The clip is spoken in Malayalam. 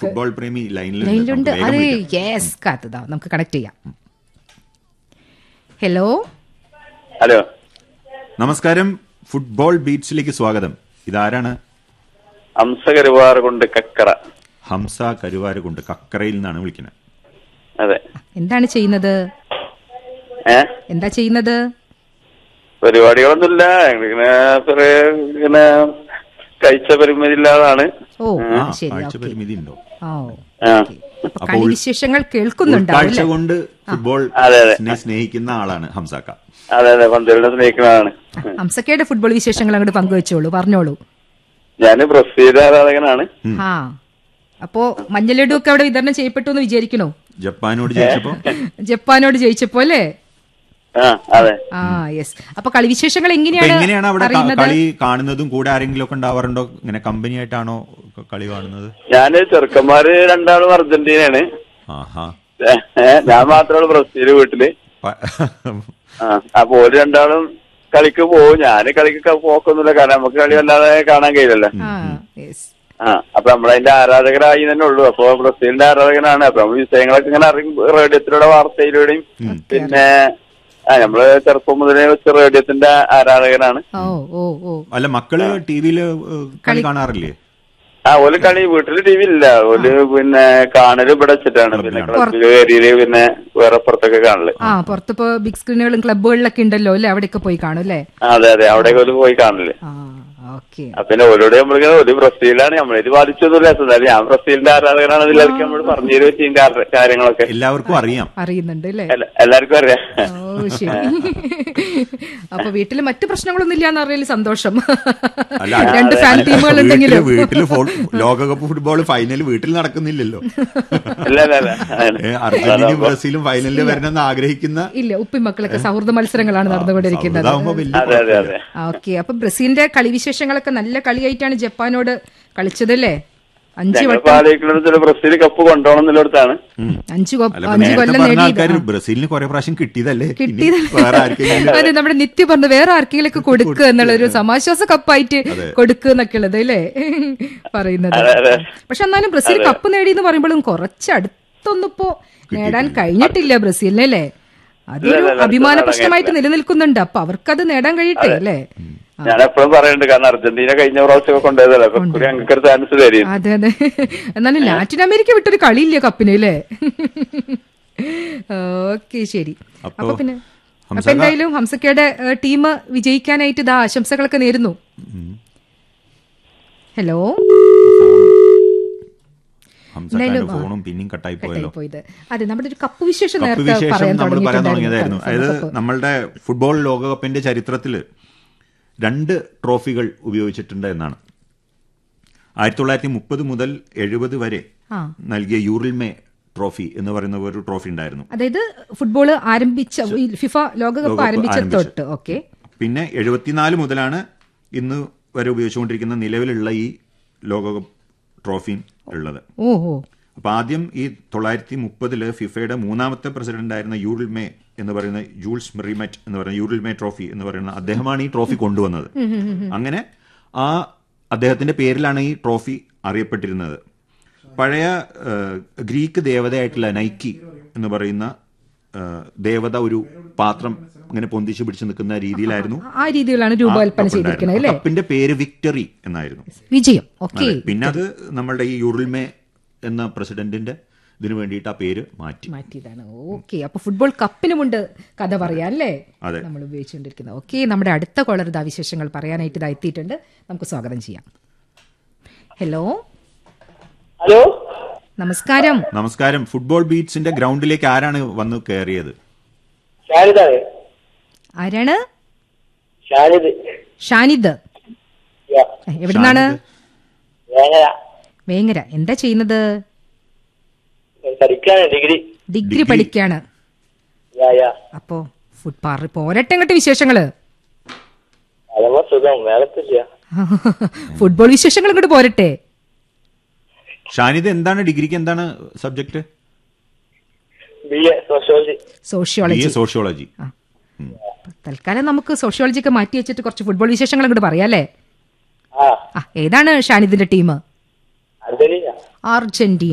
ഫുട്ബോൾ പ്രേമി ലൈനിലുണ്ട് ലൈനിലുണ്ട് നമുക്ക് അത് വേഗം വിളിക്കാം. യെസ് കാത്തതാ നമുക്ക് കണക്ട് ചെയ്യാം ഹലോ ഹലോ നമസ്കാരം ഫുട്ബോൾ ബീറ്റ്സിലേക്ക് സ്വാഗതം ഇതാരാണ് ഹംസ കരുവാറ് കൊണ്ട് കക്കറ ഹംസ കരുവാരുകൊണ്ട് കക്കറയിൽ നിന്നാണ് വിളിക്കുന്നത് അതെ എന്താണ് ചെയ്യുന്നത് ഏ എന്താ ചെയ്യുന്നത് പരിപാടികളൊന്നുമില്ല ഇങ്ങനെ കുറെ ഇങ്ങനെ കഴിച്ച പരിമിതി ഇല്ലാതാണ് ഓ ആ ശരി കാഴ്ച ഓക്കെ പരിമിതി ഉണ്ടോ ഓ ആ. ഓക്കെ. അപ്പൊ അപ്പൊ കളി ഉൾ- വിശേഷങ്ങൾ കേൾക്കുന്നുണ്ടാവും കാഴ്ച അല്ലേ? കൊണ്ട് ഫുട്ബോൾ അതെ, അതെ. സ്നേ- സ്നേഹിക്കുന്ന ആളാണ് ഹംസാക്ക അതെ അതെ പന്തലിനെ സ്നേഹിക്കുന്നതാണ് ഹംസക്കയുടെ ഫുട്ബോൾ വിശേഷങ്ങൾ അങ്ങോട്ട് പങ്കുവെച്ചോളൂ പറഞ്ഞോളൂ ഞാൻ ബ്രസീൽ ആരാധകനാണ് ആ അപ്പോ മഞ്ഞലഡു ഒക്കെ അവിടെ വിതരണം ചെയ്യപ്പെട്ടു എന്ന് വിചാരിക്കണോ ജപ്പാനോട് ജയിച്ചപ്പോ ജപ്പാനോട് ജയിച്ചപ്പോ അല്ലേ ആ അതെ ആ യെസ് അപ്പൊ കളി വിശേഷങ്ങൾ അപ്പൊ എങ്ങനെയാണ് എങ്ങനെയാണ് അവിടെ ക- അറിയുന്നത് കളി കാണുന്നതും കൂടെ ആരെങ്കിലും ഒക്കെ ഉണ്ടാവാറുണ്ടോ ഇങ്ങനെ കമ്പനി ആയിട്ടാണോ ക- കളി കാണുന്നത് ഞാന് ചെറുക്കന്മാര് രണ്ടാളും അർജന്റീനയാണ് ആഹാ ഏ, ഏ, ഞാൻ മാത്രമാണ് ബ്രസീൽ വീട്ടില് പ- ആ അപ്പൊ ഓര് രണ്ടാളും കളിക്ക് പോകും ഞാന് കളിക്ക് പോക്കൊന്നുമില്ല കാരണം നമുക്ക് കളി അല്ലാതെ കാണാൻ കഴിയില്ലല്ലോ ആ യെസ് ആ അപ്പൊ നമ്മളതിന്റെ ആരാധകരായി തന്നെ ഉള്ളൂ അപ്പൊ ബ്രസീലിന്റെ ആരാധകനാണ് അപ്പൊ നമ്മൾ വിഷയങ്ങളൊക്കെ ഇങ്ങനെ അറിയും റേഡിയോത്തിലൂടെ വാർത്തയിലൂടെയും പിന്നെ ആ നമ്മള് ചെറുപ്പം മുതലേ വെച്ച റേഡിയോത്തിന്റെ ആരാധകനാണ് ഓ ഓ ഓ അല്ല മക്കള് ടിവിയില് കളി കാണാറില്ലേ ആ ഓല് കളി വീട്ടില് ടി വി ഇല്ല ഓല് പിന്നെ കാണല് ഇവിടെ വെച്ചിട്ടാണ് പിന്നെ ക്ലബില് കയറിയില് പിന്നെ വേറെ പുറത്തൊക്കെ കാണല് ആ പുറത്തിപ്പോ ബിഗ് സ്ക്രീനുകളും ക്ലബുകളിലൊക്കെ ഉണ്ടല്ലോ അല്ലേ അവിടെയൊക്കെ പോയി കാണും അല്ലേ ആ, അതെ അതെ അവിടേക്ക് ഓല് പോയി കാണല് ആ ഓക്കെ അപ്പൊ പിന്നെ ഓരോട് നമ്മളിങ്ങനെ ഒരു ബ്രസീലാണ് നമ്മളിത് ബാധിച്ചൊന്നുമില്ല എന്തായാലും ഞാൻ ബ്രസീലിന്റെ ആരാധകനാണ് ഇതിലൊക്കെ നമ്മൾ പറഞ്ഞു തരുമോ ചെയ്യുന്ന കാര്യങ്ങളൊക്കെ എല്ലാവർക്കും അറിയാം അറിയുന്നുണ്ട് അല്ലേ എല്ലാ- എല്ലാവർക്കും അറിയാം ഓ ശരി അപ്പൊ വീട്ടില് മറ്റു പ്രശ്നങ്ങളൊന്നും ഇല്ലാന്ന് അറിയല് സന്തോഷം അല്ല രണ്ട് ഫാൻ അല്ല, ടീമുകൾ വീട്ടില് ഉണ്ടെങ്കിലും വീട്ടില് ഫോ- ലോകകപ്പ് ഫുട്ബോൾ ഫൈനൽ വീട്ടിൽ നടക്കുന്നില്ലല്ലോ അല്ല അല്ല അല്ല ഏ, അർജന്റീനയും ബ്രസീലും ഫൈനലിൽ വരണമെന്ന് ആഗ്രഹിക്കുന്ന ഇല്ല ഉപ്പി മക്കളൊക്കെ സൗഹൃദ മത്സരങ്ങളാണ് നടന്നുകൊണ്ടിരിക്കുന്നത് സൗഹൃദമാകുമ്പോ വലിയ അതെ അതെ അതെ ഓക്കെ അപ്പൊ ബ്രസീലിന്റെ കളി വിശേഷങ്ങളൊക്കെ നല്ല കളിയായിട്ടാണ് ജപ്പാനോട് കളിച്ചതല്ലേ അഞ്ച് ഞങ്ങൾ വട്ടം ആലോചിക്കുന്നത് ചില ബ്രസീൽ കപ്പ് കൊണ്ടുപോകണം എന്നുള്ളിടത്താണ് അഞ്ച് കൊ- അല്ല, ഇപ്പൊ അഞ്ച് നേരത്തെ കൊല്ലം പറഞ്ഞ നേടിയത് ആൾക്കാർ ബ്രസീലിന് കുറെ പ്രാവശ്യം കിട്ടിയതല്ലേ ഇനി കിട്ടിയത് വേറെ ആർക്കെങ്കിലും അതെ നമ്മുടെ നിത്യ പറഞ്ഞ വേറെ ആർക്കെങ്കിലൊക്കെ കൊടുക്കുക എന്നുള്ള ഒരു സമാശ്വാസ കപ്പായിട്ട് കൊടുക്കുക എന്നൊക്കെ ഉള്ളത് അല്ലേ പറയുന്നത് അതെ, അതെ. പക്ഷെ എന്നാലും ബ്രസീൽ കപ്പ് നേടി എന്ന് പറയുമ്പോഴും കുറച്ച് അടുത്തൊന്നും ഇപ്പോ നേടാൻ കഴിഞ്ഞിട്ടില്ല ബ്രസീലിന് അല്ലേ അതൊരു ഇല്ല, ഇല്ല, അഭിമാന നേടാൻ പ്രശ്നമായിട്ട് നിലനിൽക്കുന്നുണ്ട് അപ്പൊ അവർക്കത് നേടാൻ കഴിയട്ടെ അല്ലേ ഞാൻ എപ്പോഴും പറയുന്നുണ്ട് കാരണം അർജന്റീന കഴിഞ്ഞ പ്രാവശ്യം കൊണ്ടുപോയതല്ലേ അപ്പൊ ഇക്കുറി ഞങ്ങൾക്ക് ഒരു ചാൻസ് തരും അതെ അതെ എന്നാലും ലാറ്റിൻ അമേരിക്ക വിട്ടൊരു കളിയില്ല കപ്പിന് അല്ലേ ഓക്കെ ശരി അപ്പോ അപ്പൊ പിന്നെ അപ്പൊ ഹംസക്ക- എന്തായാലും ഹംസക്കയുടെ ടീം വിജയിക്കാനായിട്ട് ഇതാ ആശംസകളൊക്കെ നേരുന്നു ഹലോ ഹംസക്കാരന്റെ എന്തായാലും, ആ. ഫോണും പിന്നെയും കട്ടായി പോയല്ലോ പോയത് അതെ നമ്മുടെ ഒരു കപ്പ് വിശേഷം കപ്പ് നേരത്തെ വിശേഷം പറയാൻ നമ്മൾ പറയാൻ തുടങ്ങിയതായിരുന്നു തുടങ്ങിയിട്ടുണ്ടായിരുന്നു അതായത് കപ്പ്. നമ്മളുടെ ഫുട്ബോൾ ലോകകപ്പിന്റെ ചരിത്രത്തിൽ രണ്ട് ട്രോഫികൾ ഉപയോഗിച്ചിട്ടുണ്ട് എന്നാണ് ആയിരത്തി തൊള്ളായിരത്തി മുപ്പത് മുതൽ എഴുപത് വരെ ആ. നൽകിയ യൂറിൽമേ ട്രോഫി എന്ന് പറയുന്ന ഒരു ട്രോഫി ഉണ്ടായിരുന്നു അതായത് ഫുട്ബോൾ ആരംഭിച്ച ഈ ഫിഫ ലോകകപ്പ് ലോകകപ്പ് ആരംഭിച്ച ആരംഭിച്ച. തൊട്ട് ഓക്കെ പിന്നെ എഴുപത്തിനാല് മുതലാണ് ഇന്ന് വരെ ഉപയോഗിച്ചുകൊണ്ടിരിക്കുന്ന നിലവിലുള്ള ഈ ലോകകപ്പ് ട്രോഫി ഉള്ളത് ഓ ഓ അപ്പൊ ആദ്യം ഈ തൊള്ളായിരത്തി മുപ്പതില് ഫിഫയുടെ മൂന്നാമത്തെ പ്രസിഡന്റ് ആയിരുന്ന യൂറിൽ മേ എന്ന് പറയുന്ന ജൂൾസ് മെറിമെറ്റ് എന്ന് പറയുന്ന യൂറിൽ മേ ട്രോഫി എന്ന് പറയുന്ന അദ്ദേഹമാണ് ഈ ട്രോഫി കൊണ്ടുവന്നത് അങ്ങനെ ആ അദ്ദേഹത്തിന്റെ പേരിലാണ് ഈ ട്രോഫി അറിയപ്പെട്ടിരുന്നത് പഴയ ഏഹ്, ഗ്രീക്ക് ദേവതയായിട്ടുള്ള നൈക്കി എന്ന് പറയുന്ന ഏഹ്, ദേവത ഒരു പാത്രം ഇങ്ങനെ പൊന്തിച്ചു പിടിച്ചു നിൽക്കുന്ന രീതിയിലായിരുന്നു ആ രീതിയിലാണ് രൂപകൽപ്പന ചെയ്തിരിക്കുന്നത് അല്ലേ കപ്പിന്റെ പേര് വിക്ടറി എന്നായിരുന്നു വിജയം ഓക്കെ അതെ. പിന്നെ അത് നമ്മളുടെ ഈ യുറിൽമേ എന്ന പ്രസിഡന്റിന്റെ ഇതിനു വേണ്ടിയിട്ട് ആ പേര് മാറ്റി മാറ്റിയതാണ് ഓക്കെ അപ്പൊ ഫുട്ബോൾ കപ്പിനുമുണ്ട് കഥ പറയാൻ അല്ലേ അതെ. നമ്മൾ ഉപയോഗിച്ചുകൊണ്ടിരിക്കുന്നത് ഓക്കെ നമ്മുടെ അടുത്ത കോളർ ഇതാ വിശേഷങ്ങൾ പറയാനായിട്ട് ഇതാ എത്തിയിട്ടുണ്ട് നമുക്ക് സ്വാഗതം ചെയ്യാം ഹലോ ഹലോ നമസ്കാരം നമസ്കാരം ഫുട്ബോൾ ബീറ്റ്സിന്റെ ഗ്രൗണ്ടിലേക്ക് ആരാണ് വന്ന് കയറിയത് ഷാനിദാണ് ആരാണ് ഷാനിദ് ഷാനിദ് എവിടുന്നാണ് വേങ്ങര വേങ്ങര എന്താ ചെയ്യുന്നത് പഠിക്കാണ് ഡിഗ്രി ഡിഗ്രി പഠിക്കാണ് യാ യാ അപ്പോ ഫുട് പാറി പോരട്ടെ ഇങ്ങോട്ട് വിശേഷങ്ങള് അതമ്മ സുഖം വേളത്തില്ല ഫുട്ബോൾ വിശേഷങ്ങൾ ഇങ്ങോട്ട് പോരട്ടെ ഷാനിദ് എന്താണ് ഡിഗ്രിക്ക് എന്താണ് subject B A sociology B sociology A sociology തൽക്കാലം നമുക്ക് സോഷ്യോളജി ഒക്കെ മാറ്റി വെച്ചിട്ട് കുറച്ച് ഫുട്ബോൾ വിശേഷങ്ങൾ ഇങ്ങോട്ട് പറയാം അല്ലേ ആ ആ ഏതാണ് ഷാനിദിന്റെ ടീം അർജന്റീന അർജന്റീന